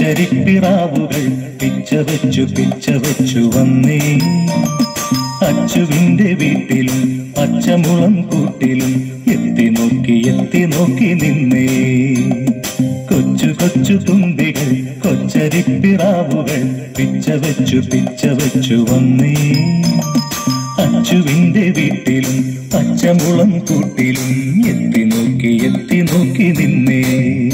കൊച്ചരിപ്പിറാവുകൾ പിച്ച വെച്ചു പിച്ച വെച്ചു വന്നേ അച്ചുവിന്റെ വീട്ടിലും പച്ചമുളം കൂട്ടിലും എത്തി നോക്കി എത്തി നോക്കി നിന്നേ കൊച്ചു കൊച്ചു തുമ്പികൾ കൊച്ചരിപ്പിറാവുകൾ പിച്ച വെച്ചു പിച്ച വെച്ചു വന്നേ അച്ചുവിന്റെ വീട്ടിലും പച്ചമുളം കൂട്ടിലും എത്തി നോക്കി എത്തി നോക്കി നിന്നേ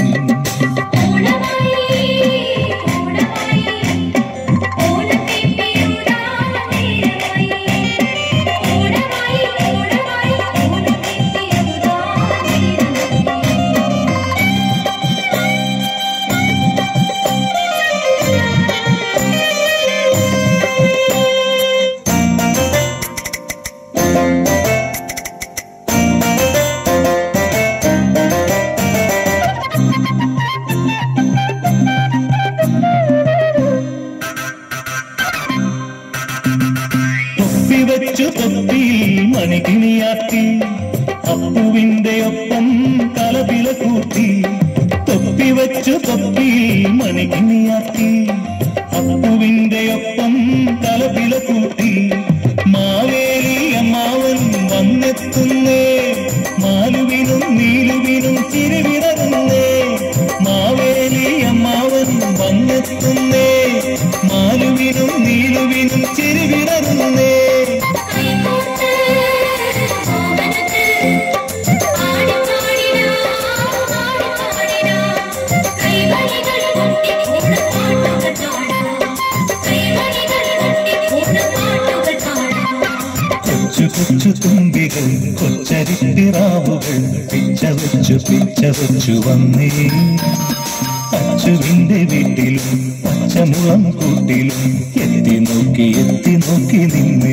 തൊപ്പി വെച്ചു തൊപ്പിയിൽ മണികിണിയാക്കി അപ്പുവിന്റെ ഒപ്പം കലപില കൂട്ടി തൊപ്പി വെച്ചു തൊപ്പിയിൽ മണികിണിയാക്കി അപ്പുവിന്റെ ഒപ്പം കലപില കൂട്ടി മാവേലി അമ്മാവൻ വന്നെത്തുന്നേ മാലുവിനും നീലുവിനും ചിരിവിടരുന്നേ മാവേലി അമ്മാവൻ വന്നെത്തുന്നേ മാലുവിനും നീലുവിനും ചിരിവിടരുന്നേ കൊച്ചു കൊച്ചു തുമ്പികൾ കൊച്ചരിപ്പിറാവുകൾ പിച്ച വെച്ചു പിച്ച വെച്ചു വന്നേ അച്ചുവിന്റെ വീട്ടിലും പച്ചമുളം കൂട്ടിലും എത്തി നോക്കി എത്തി നോക്കി നിന്നേ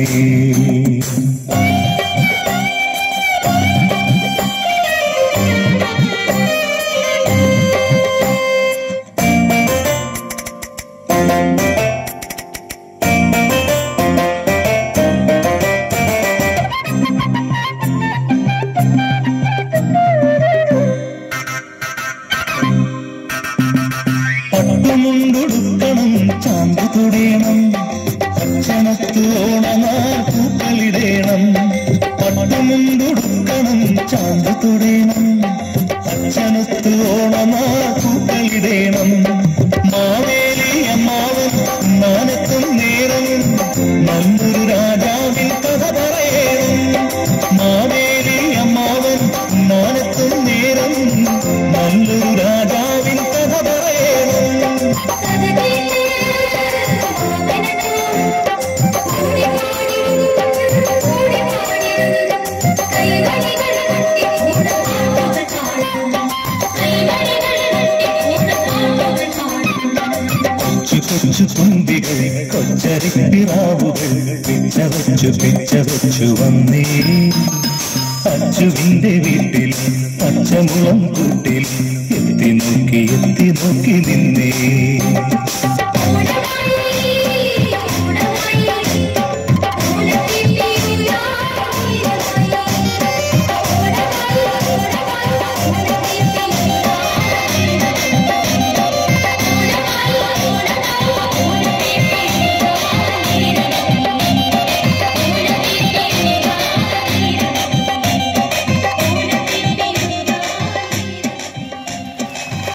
പട്ടുമുണ്ടുടുക്കണം ചാന്ത് തുടിയണം അച്ഛനത്ത് ഓണമാർ പൂക്കളിടേണം പട്ടുമുണ്ടുടുക്കണം ചാന്ത് തുടിയണം അച്ഛനത്ത് ഓണമാർ പൂക്കളിടേണം മാവേലി അമ്മാവൻ മാനത്തും നേരം നല്ലൊരു രാജാവിൽ കഥ പറയണം മാവേലി അമ്മാവൻ മാനത്തും നേരം നല്ലൊരു രാജാവിൽ കഥ പറയണം കൊച്ചു കൊച്ചു തുമ്പികൾ കൊച്ചരിപ്പിറാവുകൾ പിച്ച വെച്ചു പിച്ച വെച്ചു വന്നേ അച്ചുവിന്റെ വീട്ടിൽ പച്ചമുളം കൂട്ടിൽ എത്തി നോക്കി എത്തി നോക്കി നിന്നേ